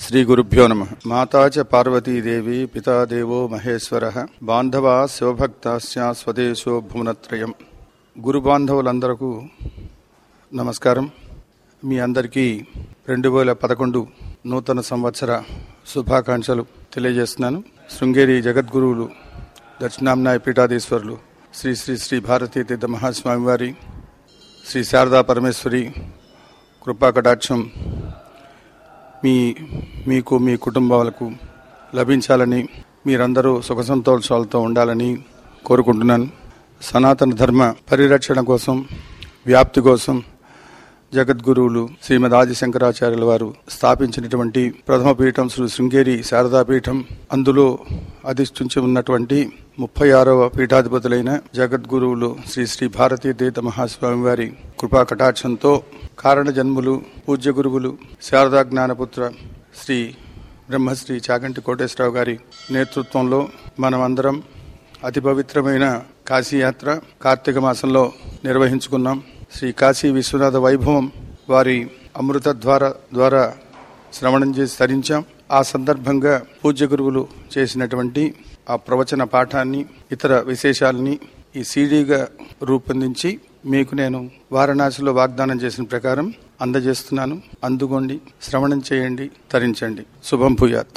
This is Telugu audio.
శ్రీ గురుభ్యో నమ మాతా చ పార్వతీదేవి పితా దేవో మహేశ్వర బాంధవా శివభక్తాశ్చ స్వదేశో భువనత్రయం గురు బాంధవులందరకు నమస్కారం మీ అందరికీ రెండు వేల పదకొండు నూతన సంవత్సర శుభాకాంక్షలు తెలియజేస్తున్నాను శృంగేరి జగద్గురువులు దక్షిణాంనాయ పీఠాధీశ్వరులు శ్రీ శ్రీ శ్రీ భారతీ తీర్థ మహాస్వామి వారి శ్రీ శారదా పరమేశ్వరి కృపా కటాక్షం మీ మీకు మీ కుటుంబాలకు లభించాలని మీరందరూ సుఖ సంతోషాలతో ఉండాలని కోరుకుంటున్నాను సనాతన ధర్మ పరిరక్షణ కోసం వ్యాప్తి కోసం జగద్గురువులు శ్రీమద్ ఆదిశంకరాచార్యుల వారు స్థాపించినటువంటి ప్రథమ పీఠం శ్రీ శృంగేరి శారదా పీఠం అందులో అధిష్ఠించి ఉన్నటువంటి ముప్పై ఆరవ పీఠాధిపతులైన జగద్గురువులు శ్రీ శ్రీ భారతీ తీర్థ మహాస్వామి వారి కృపా కటాక్షంతో కారణ జన్ములు పూజ్య గురువులు శారదా జ్ఞానపుత్ర శ్రీ బ్రహ్మశ్రీ చాగంటి కోటేశ్వరరావు గారి నేతృత్వంలో మనమందరం అతి పవిత్రమైన కాశీయాత్ర కార్తీక మాసంలో నిర్వహించుకున్నాం శ్రీ కాశీ విశ్వనాథ వైభవం వారి అమృత ద్వారా ద్వారా శ్రవణం చేసి తరించాం ఆ సందర్భంగా పూజ్య గురువులు చేసినటువంటి ఆ ప్రవచన పాఠాన్ని ఇతర విశేషాలని ఈ సీడీగా రూపొందించి మీకు నేను వారణాసిలో వాగ్దానం చేసిన ప్రకారం అందజేస్తున్నాను అందుకోండి శ్రవణం చేయండి తరించండి శుభం భూయాత్